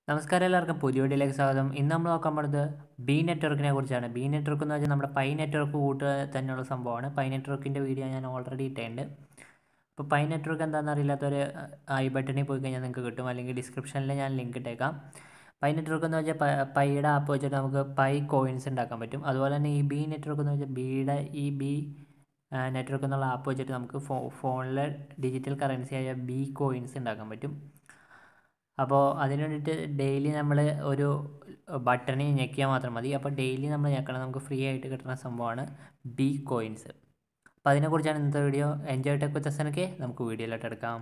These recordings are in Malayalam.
നമസ്കാരം എല്ലാവർക്കും പുതിയ വീഡിയോയിലേക്ക് സ്വാഗതം ഇന്ന് നമ്മൾ നോക്കാൻ പോകുന്നത് ബി നെറ്റ്വർക്കിനെ കുറിച്ചാണ് ബി നെറ്റ്വർക്ക് എന്ന് വെച്ചാൽ നമ്മുടെ പൈ നെറ്റ്വർക്ക് കൂട്ടുക തന്നെയുള്ള സംഭവമാണ് പൈ നെറ്റ്വർക്കിൻ്റെ വീഡിയോ ഞാൻ ഓൾറെഡി ഇട്ടിട്ടുണ്ട് അപ്പോൾ പൈ നെറ്റ്വർക്ക് എന്താണെന്ന് അറിയില്ലാത്തവർ ഐ ബട്ടണിൽ പോയി കഴിഞ്ഞാൽ നിങ്ങൾക്ക് കിട്ടും അല്ലെങ്കിൽ ഡിസ്ക്രിപ്ഷനിൽ ഞാൻ ലിങ്ക് ഇട്ടേക്കാം പൈ നെറ്റ്വർക്ക് എന്ന് വെച്ചാൽ പ- പൈയുടെ ആപ്പ് വെച്ചിട്ട് നമുക്ക് പൈ കോയിൻസ് ഉണ്ടാക്കാൻ പറ്റും അതുപോലെ തന്നെ ഈ ബി നെറ്റ്വർക്ക് എന്ന് വെച്ചാൽ ബിയുടെ ഈ ബി നെറ്റ്വർക്ക് എന്നുള്ള ആപ്പ് വെച്ചിട്ട് നമുക്ക് ഫോ ഫോണിൽ ഡിജിറ്റൽ കറൻസി ആയ ബി കോയിൻസ് ഉണ്ടാക്കാൻ പറ്റും അപ്പോൾ അതിന് വേണ്ടിയിട്ട് ഡെയിലി നമ്മൾ ഒരു ബട്ടണിൽ ഞെക്കിയാൽ മാത്രം മതി അപ്പോൾ ഡെയിലി നമ്മൾ ഞെക്കണം നമുക്ക് ഫ്രീ ആയിട്ട് കിട്ടുന്ന സംഭവമാണ് ബി കോയിൻസ് അപ്പോൾ അതിനെക്കുറിച്ചാണ് ഇന്നത്തെ വീഡിയോ എൻജോയ് ടെക് വിത്ത് എസ്എനൊക്കെ നമുക്ക് വീഡിയോയിലോട്ട് എടുക്കാം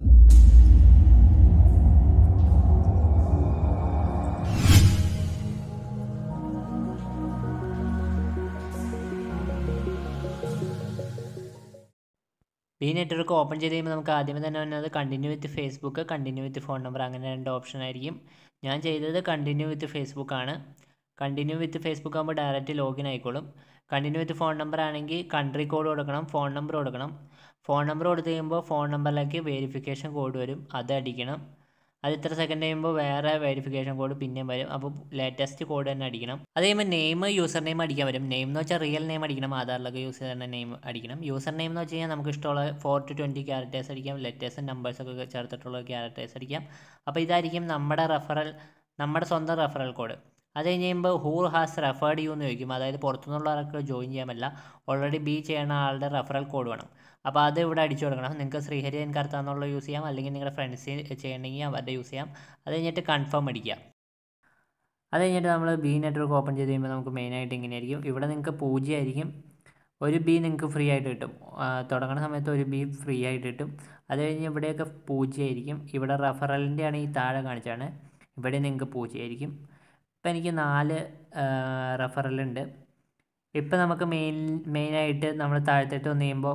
ഈ നെറ്റ്വർക്ക് ഓപ്പൺ ചെയ്ത് കഴിയുമ്പോൾ നമുക്ക് ആദ്യമേ തന്നെ വന്നത് continue with Facebook continue with phone number അങ്ങനെ രണ്ട് ഓപ്ഷൻ ആയിരിക്കും ഞാൻ ചെയ്തത് കണ്ടിന്യൂ വിത്ത് ഫേസ്ബുക്ക് ആണ് കണ്ടിന്യൂ വിത്ത് ഫേസ്ബുക്ക് ആകുമ്പോൾ ഡയറക്റ്റ് ലോഗിൻ ആയിക്കോളും കണ്ടിന്യൂ വിത്ത് ഫോൺ നമ്പർ ആണെങ്കിൽ കൺട്രി കോഡ് കൊടുക്കണം ഫോൺ നമ്പർ കൊടുക്കണം ഫോൺ നമ്പർ കൊടുത്തു കഴിയുമ്പോൾ ഫോൺ നമ്പറിലേക്ക് വെരിഫിക്കേഷൻ കോഡ് വരും അത് അടിക്കണം അത് ഇത്ര സെക്കൻഡ് കഴിയുമ്പോൾ വേറെ വെരിഫിക്കേഷൻ കോഡ് പിന്നെയും വരും അപ്പോൾ ലേറ്റസ്റ്റ് കോഡ് തന്നെ അടിക്കണം അത് കഴിയുമ്പോൾ നെയിം യൂസർ നെയിം അടിക്കാൻ വരും നെയിം എന്ന് വെച്ചാൽ റിയൽ നെയിം അടിക്കണം ആധാറിലൊക്കെ യൂസ് ചെയ്യുന്ന നെയിം അടിക്കണം യൂസർ നെയിം എന്ന് വെച്ച് കഴിഞ്ഞാൽ നമുക്ക് ഇഷ്ടമുള്ള ഫോർ ടു ട്വൻറ്റി ക്യാരക്ടേഴ്സ് അടിക്കാം ലെറ്റേഴ്സും നമ്പേഴ്സൊക്കെ ചേർത്തിട്ടുള്ള ക്യാരക്ടേഴ്സ് അടിക്കാം അപ്പോൾ ഇതായിരിക്കും നമ്മുടെ റെഫറൽ നമ്മുടെ സ്വന്തം റെഫറൽ കോഡ് അത് കഴിഞ്ഞ് കഴിയുമ്പോൾ ഹൂ ഹാസ് റെഫേർഡ് യു എന്ന് ചോദിക്കും അതായത് പുറത്തുനിന്നുള്ളവർക്ക് ജോയിൻ ചെയ്യാൻ പറ്റില്ല ഓൾറെഡി ബി ചെയ്യുന്ന ആളുടെ റെഫറൽ കോഡ് വേണം അപ്പോൾ അത് ഇവിടെ അടിച്ചു കൊടുക്കണം നിങ്ങൾക്ക് ശ്രീഹരി എൻ കർത്താന്നുള്ള യൂസ് ചെയ്യാം അല്ലെങ്കിൽ നിങ്ങളുടെ ഫ്രണ്ട്സ് ചെയ്യണമെങ്കിൽ അവരുടെ യൂസ് ചെയ്യാം അത് കഴിഞ്ഞിട്ട് കൺഫേം അടിക്കുക അത് കഴിഞ്ഞിട്ട് നമ്മൾ ബി നെറ്റ്വർക്ക് ഓപ്പൺ ചെയ്ത് കഴിയുമ്പോൾ നമുക്ക് മെയിനായിട്ട് ഇങ്ങനെയായിരിക്കും ഇവിടെ നിങ്ങൾക്ക് പൂജ്യമായിരിക്കും ഒരു ബി നിങ്ങൾക്ക് ഫ്രീ ആയിട്ട് കിട്ടും ആ, തുടങ്ങുന്ന സമയത്ത് ഒരു ബി ഫ്രീ ആയിട്ട് കിട്ടും അത് കഴിഞ്ഞ് ഇവിടെയൊക്കെ പൂജ്യമായിരിക്കും ഇവിടെ റെഫറലിൻ്റെ ആണ് ഈ താഴെ കാണിച്ചാണ് ഇവിടെ നിങ്ങൾക്ക് പൂജ്യമായിരിക്കും ഇപ്പം എനിക്ക് നാല് റെഫറലുണ്ട് ഇപ്പം നമുക്ക് മെയിൻ മെയിനായിട്ട് നമ്മൾ താഴത്തേട്ട് വന്ന് കഴിയുമ്പോൾ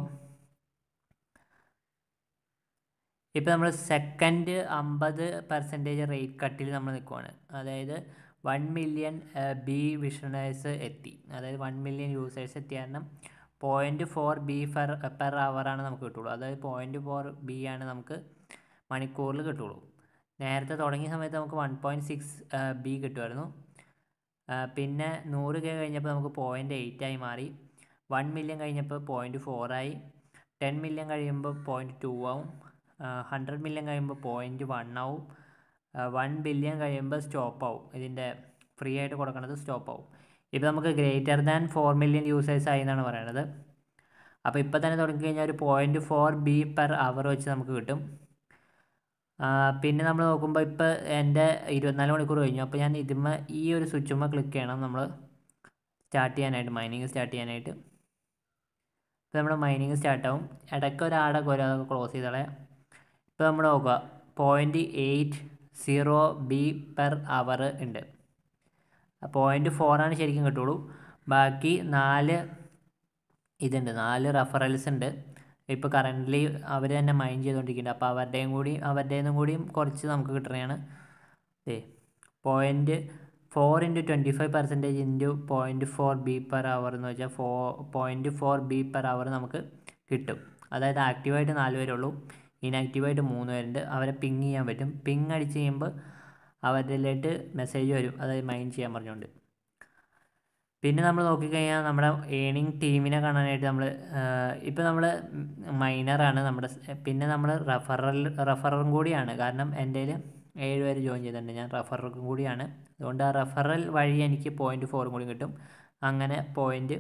ഇപ്പം നമ്മൾ സെക്കൻഡ് അമ്പത് പെർസെൻറ്റേജ് റേറ്റ് കട്ടിൽ നമ്മൾ നിൽക്കുവാണ് അതായത് വൺ മില്യൺ ബി വിഷണേഴ്സ് എത്തി അതായത് വൺ മില്യൺ യൂസേഴ്സ് എത്തി കാരണം പോയിൻറ്റ് ഫോർ ബി ഫർ പെർ ആണ് നമുക്ക് കിട്ടുള്ളൂ അതായത് പോയിൻറ്റ് ഫോർ ബി ആണ് നമുക്ക് മണിക്കൂറിൽ കിട്ടുള്ളൂ നേരത്തെ തുടങ്ങിയ സമയത്ത് നമുക്ക് വൺ പോയിൻറ്റ് സിക്സ് ബി കിട്ടുമായിരുന്നു ആ, പിന്നെ നൂറ് കെ കഴിഞ്ഞപ്പോൾ നമുക്ക് പോയിൻറ്റ് എയ്റ്റ് ആയി മാറി വൺ മില്യൺ കഴിഞ്ഞപ്പോൾ പോയിൻറ്റ് ഫോറായി ടെൻ മില്യൺ കഴിയുമ്പോൾ പോയിൻറ്റ് ടു ആവും ഹൺഡ്രഡ് മില്യൺ കഴിയുമ്പോൾ പോയിൻറ്റ് വൺ ആവും വൺ ബില്യൺ കഴിയുമ്പോൾ സ്റ്റോപ്പ് ആവും ഇതിൻ്റെ ഫ്രീ ആയിട്ട് കൊടുക്കുന്നത് സ്റ്റോപ്പ് ആവും ഇപ്പോൾ നമുക്ക് greater than four million users ആയി എന്നാണ് പറയണത് അപ്പോൾ ഇപ്പോൾ തന്നെ തുടങ്ങി കഴിഞ്ഞാൽ ഒരു point four B per hour വെച്ച് നമുക്ക് കിട്ടും ആ, പിന്നെ നമ്മൾ നോക്കുമ്പോൾ ഇപ്പോൾ എൻ്റെ ഇരുപത്തിനാല് മണിക്കൂർ കഴിഞ്ഞു അപ്പോൾ ഞാൻ ഇതിന്മേ ഈ ഒരു സ്വിച്ചുമ്മ ക്ലിക്ക് ചെയ്യണം നമ്മൾ സ്റ്റാർട്ട് ചെയ്യാനായിട്ട് മൈനിങ് സ്റ്റാർട്ട് ചെയ്യാനായിട്ട് ഇപ്പോൾ നമ്മുടെ മൈനിങ് സ്റ്റാർട്ടാവും ഇടയ്ക്ക് ഒരാടൊക്കെ വരും അതൊക്കെ ക്ലോസ് ചെയ്തോളെ ഇപ്പോൾ നമ്മൾ നോക്കുക point eight zero B per hour ഉണ്ട് പോയിൻറ്റ് ഫോറാണ് ശരിക്കും കിട്ടുള്ളൂ ബാക്കി നാല് ഇതുണ്ട് നാല് റെഫറൽസ് ഉണ്ട് ഇപ്പോൾ കറൻ്റ്ലി അവർ തന്നെ മൈൻഡ് ചെയ്തുകൊണ്ടിരിക്കുന്നുണ്ട് അപ്പോൾ അവരുടെയും കൂടി അവരുടേന്നും കൂടിയും കുറച്ച് നമുക്ക് കിട്ടുന്നതാണ് a point four into twenty five percentage into point four B per hour എന്ന് വെച്ചാൽ ഫോ point four B per hour നമുക്ക് കിട്ടും അതായത് ആക്റ്റീവായിട്ട് നാല് പേരുള്ളൂ ഇനാക്റ്റീവായിട്ട് മൂന്ന് പേരുണ്ട് അവരെ പിങ് ചെയ്യാൻ പറ്റും പിങ് അടിച്ച് കഴിയുമ്പോൾ അവരിലേക്ക് മെസ്സേജ് വരും അതായത് മൈൻഡ് ചെയ്യാൻ പറഞ്ഞുകൊണ്ട് പിന്നെ നമ്മൾ നോക്കിക്കഴിഞ്ഞാൽ നമ്മുടെ ഏണിംഗ് ടീമിനെ കാണാനായിട്ട് നമ്മൾ ഇപ്പോൾ നമ്മൾ മൈനറാണ് നമ്മുടെ സ്- പിന്നെ നമ്മൾ റെഫറൽ റെഫറും കൂടിയാണ് കാരണം എൻ്റെ കയ്യിൽ ഏഴ് പേര് ജോയിൻ ചെയ്തിട്ടുണ്ട് ഞാൻ റെഫറും കൂടിയാണ് അതുകൊണ്ട് ആ റെഫറൽ വഴി എനിക്ക് പോയിൻറ്റ് ഫോറും കൂടി കിട്ടും അങ്ങനെ പോയിൻറ്റ്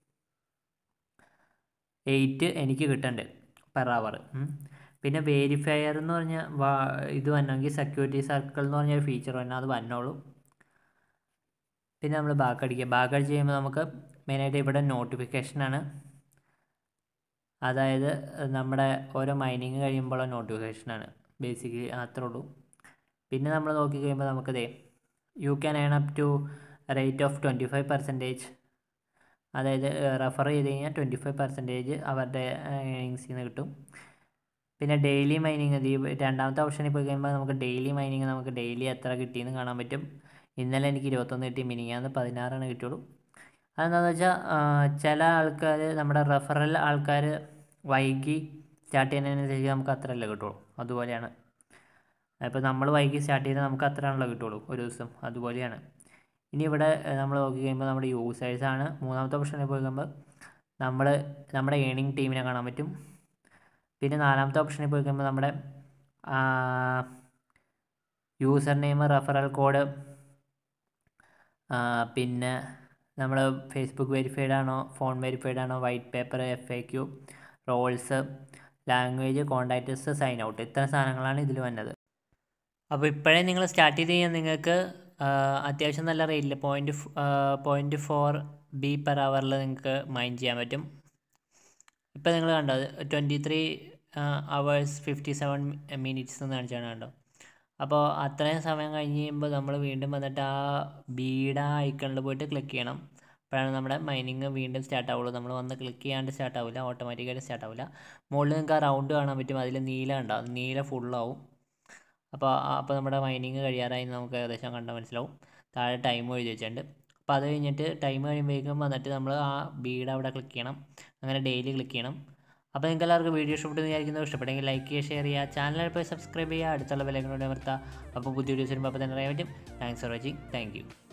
എയ്റ്റ് എനിക്ക് കിട്ടുന്നുണ്ട് പെർ അവർ പിന്നെ വേരിഫയർ എന്ന് പറഞ്ഞ ഇത് വന്നെങ്കിൽ സെക്യൂരിറ്റി സർക്കിൾ എന്ന് പറഞ്ഞ ഒരു ഫീച്ചർ വന്നാൽ അത് വന്നോളൂ പിന്നെ നമ്മൾ ബാക്ക് അടിക്കുക ബാക്ക് അടിച്ച് കഴിയുമ്പോൾ നമുക്ക് മെയിനായിട്ട് ഇവിടെ നോട്ടിഫിക്കേഷനാണ് അതായത് നമ്മുടെ ഓരോ മൈനിങ് കഴിയുമ്പോഴുള്ള നോട്ടിഫിക്കേഷനാണ് ബേസിക്കലി അത്രേ ഉള്ളൂ പിന്നെ നമ്മൾ നോക്കി കഴിയുമ്പോൾ നമുക്കതേ you can earn up to rate of twenty five percentage അതായത് റെഫർ ചെയ്ത് കഴിഞ്ഞാൽ ട്വൻറ്റി ഫൈവ് പെർസെൻറ്റേജ് അവരുടെ ഏണിങ്സിൽ നിന്ന് കിട്ടും പിന്നെ ഡെയിലി മൈനിങ് ഈ രണ്ടാമത്തെ ഓപ്ഷനിൽ പോയി കഴിയുമ്പോൾ നമുക്ക് ഡെയിലി മൈനിങ് നമുക്ക് ഡെയിലി എത്ര കിട്ടിയെന്ന് കാണാൻ പറ്റും ഇന്നലെ എനിക്ക് ഇരുപത്തൊന്ന് കിട്ടി മിനിങ്ങാന്ന് പതിനാറാണ് കിട്ടിയുള്ളൂ അതെന്താണെന്ന് വെച്ചാൽ ചില ആൾക്കാർ നമ്മുടെ റെഫറൽ ആൾക്കാർ വൈകി സ്റ്റാർട്ട് ചെയ്യുന്നതിനനുസരിച്ച് നമുക്ക് അത്രയല്ലേ കിട്ടുള്ളൂ അതുപോലെയാണ് അപ്പോൾ നമ്മൾ വൈകി സ്റ്റാർട്ട് ചെയ്താൽ നമുക്ക് അത്രയാണല്ലോ കിട്ടുള്ളൂ ഒരു ദിവസം അതുപോലെയാണ് ഇനി ഇവിടെ നമ്മൾ നോക്കി കഴിയുമ്പോൾ നമ്മുടെ യൂസേഴ്സാണ് മൂന്നാമത്തെ ഓപ്ഷനിൽ പോയി കഴിയുമ്പോൾ നമ്മൾ നമ്മുടെ ഏണിംഗ് ടീമിനെ കാണാൻ പറ്റും പിന്നെ നാലാമത്തെ ഓപ്ഷനിൽ പോയി കഴിയുമ്പോൾ നമ്മുടെ യൂസർ നെയിം റെഫറൽ കോഡ് പിന്നെ നമ്മൾ ഫേസ്ബുക്ക് വെരിഫൈഡ് ആണോ ഫോൺ വെരിഫൈഡ് ആണോ white paper F A Q rules language contacts sign out ഇത്ര സാധനങ്ങളാണ് ഇതിൽ വന്നത് അപ്പോൾ ഇപ്പോഴേ നിങ്ങൾ സ്റ്റാർട്ട് ചെയ്ത് കഴിഞ്ഞാൽ നിങ്ങൾക്ക് അത്യാവശ്യം നല്ല റേറ്റിൽ point point four B per അവറിൽ നിങ്ങൾക്ക് മൈൻ ചെയ്യാൻ പറ്റും ഇപ്പോൾ നിങ്ങൾ കണ്ടോ twenty three hours fifty seven minutes എന്ന് കാണിച്ചാണ് കണ്ടോ അപ്പോൾ അത്രയും സമയം കഴിഞ്ഞ് കഴിയുമ്പോൾ നമ്മൾ വീണ്ടും വന്നിട്ട് ആ ബീഡ ഐക്കണിൽ പോയിട്ട് ക്ലിക്ക് ചെയ്യണം അപ്പോഴാണ് നമ്മുടെ മൈനിങ് വീണ്ടും സ്റ്റാർട്ട് ആവുള്ളൂ നമ്മൾ വന്ന് ക്ലിക്ക് ചെയ്യാണ്ട് സ്റ്റാർട്ട് ആവില്ല ഓട്ടോമാറ്റിക്കായിട്ട് സ്റ്റാർട്ട് ആവില്ല മുകളിൽ നിങ്ങൾക്ക് ആ റൗണ്ട് കാണാൻ പറ്റും അതിൽ നീല ഉണ്ടാവും നീല ഫുള്ളാവും അപ്പോൾ അപ്പോൾ നമ്മുടെ മൈനിങ് കഴിയാറായി നമുക്ക് ഏകദേശം കണ്ടാൽ മനസ്സിലാവും താഴെ ടൈം എഴുതി വെച്ചിട്ടുണ്ട് അപ്പോൾ അത് കഴിഞ്ഞിട്ട് ടൈം കഴിയുമ്പോഴേക്കും വന്നിട്ട് നമ്മൾ ആ ബീഡ് അവിടെ ക്ലിക്ക് ചെയ്യണം അങ്ങനെ ഡെയിലി ക്ലിക്ക് ചെയ്യണം അപ്പോൾ നിങ്ങൾക്ക് എല്ലാവർക്കും വീഡിയോ ഇഷ്ടപ്പെട്ടെന്ന് വിചാരിക്കുന്നു ഇഷ്ടപ്പെട്ടെങ്കിൽ ലൈക്ക് ചെയ്യുക ഷെയർ ചെയ്യുക ചാനലിൽ പോയി സബ്സ്ക്രൈബ് ചെയ്യുക അടുത്തുള്ള വിലകളോട് അമർത്തുക അപ്പോൾ പുതിയ വീഡിയോസ് വരുമ്പോൾ അപ്പോൾ തന്നെ അറിയാൻ പറ്റും thanks for watching thank U